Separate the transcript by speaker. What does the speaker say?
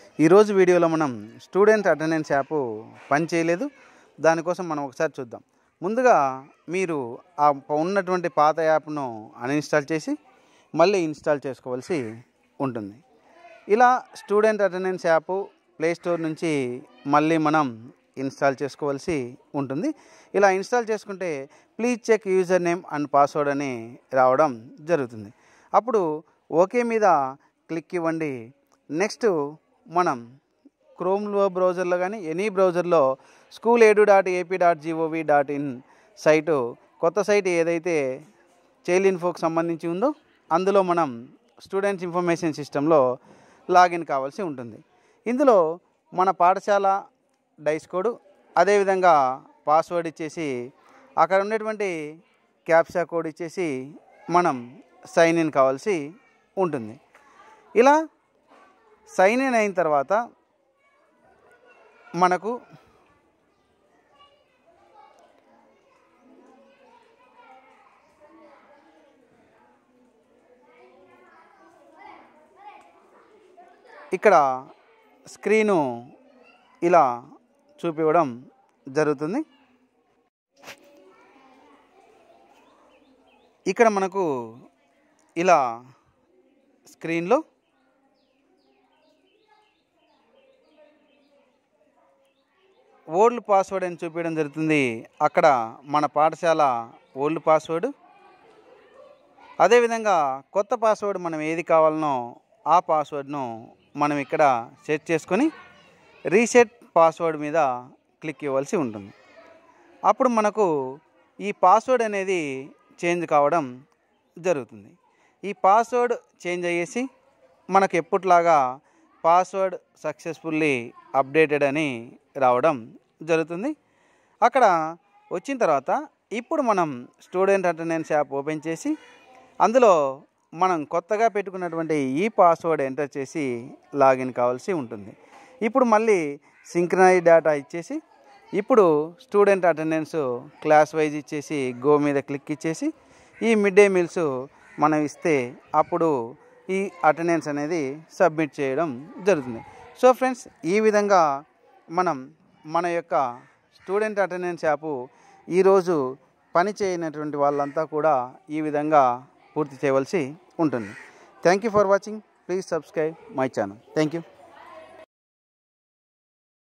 Speaker 1: ఈరోజు వీడియోలో మనం స్టూడెంట్ అటెండెన్స్ యాప్ పని చేయలేదు దానికోసం మనం ఒకసారి చూద్దాం ముందుగా మీరు ఆ ప- ఉన్నటువంటి పాత యాప్ను అన్ఇన్స్టాల్ చేసి మళ్ళీ ఇన్స్టాల్ చేసుకోవాల్సి ఉంటుంది ఇలా student attendance app play store నుంచి మళ్ళీ మనం ఇన్స్టాల్ చేసుకోవాల్సి ఉంటుంది ఇలా ఇన్స్టాల్ చేసుకుంటే please check username and password అని రావడం జరుగుతుంది అప్పుడు ఓకే మీద క్లిక్ ఇవ్వండి నెక్స్ట్ మనం క్రోమ్లో బ్రౌజర్లో కానీ ఎనీ బ్రౌజర్లో school edu dot AP dot gov dot in site కొత్త సైట్ ఏదైతే చైల్డ్ ఇన్ఫోకి సంబంధించి ఉందో అందులో మనం స్టూడెంట్స్ ఇన్ఫర్మేషన్ సిస్టంలో లాగిన్ కావాల్సి ఉంటుంది ఇందులో మన పాఠశాల డైస్ కోడ్ అదేవిధంగా పాస్వర్డ్ ఇచ్చేసి అక్కడ ఉండేటువంటి క్యాప్సా కోడ్ ఇచ్చేసి మనం సైన్ ఇన్ కావాల్సి ఉంటుంది ఇలా సైన్ ఇన్ అయిన తర్వాత మనకు ఇక్కడ స్క్రీను ఇలా చూపివ్వడం జరుగుతుంది ఇక్కడ మనకు ఇలా స్క్రీన్లో ఓల్డ్ పాస్వర్డ్ అని చూపించడం జరుగుతుంది అక్కడ మన పాఠశాల ఓల్డ్ పాస్వర్డ్ అదేవిధంగా కొత్త పాస్వర్డ్ మనం ఏది కావాలనో ఆ పాస్వర్డ్ను మనం ఇక్కడ సెట్ చేసుకొని రీసెట్ పాస్వర్డ్ మీద క్లిక్ ఇవ్వాల్సి ఉంటుంది అప్పుడు మనకు ఈ పాస్వర్డ్ అనేది చేంజ్ కావడం జరుగుతుంది ఈ పాస్వర్డ్ చేంజ్ అయ్యేసి మనకు ఎప్పటిలాగా పాస్వర్డ్ సక్సెస్ఫుల్లీ అప్డేటెడ్ అని రావడం జరుగుతుంది అక్కడ వచ్చిన తర్వాత ఇప్పుడు మనం స్టూడెంట్ అటెండెన్స్ యాప్ ఓపెన్ చేసి అందులో మనం కొత్తగా పెట్టుకున్నటువంటి ఈ పాస్వర్డ్ ఎంటర్ చేసి లాగిన్ కావాల్సి ఉంటుంది ఇప్పుడు మళ్ళీ సింక్రనైజ్ డేటా ఇచ్చేసి ఇప్పుడు స్టూడెంట్ అటెండెన్స్ క్లాస్ వైజ్ ఇచ్చేసి గో మీద క్లిక్ ఇచ్చేసి ఈ మిడ్ డే మీల్స్ మనం ఇస్తే అప్పుడు ఈ అటెండెన్స్ అనేది సబ్మిట్ చేయడం జరుగుతుంది సో ఫ్రెండ్స్ ఈ విధంగా మనం మన యొక్క స్టూడెంట్ అటెండెన్స్ యాప్ ఈరోజు పని చేయనటువంటి వాళ్ళంతా కూడా ఈ విధంగా పూర్తి చేయవలసి ఉంటుంది thank you for watching please subscribe my channel thank you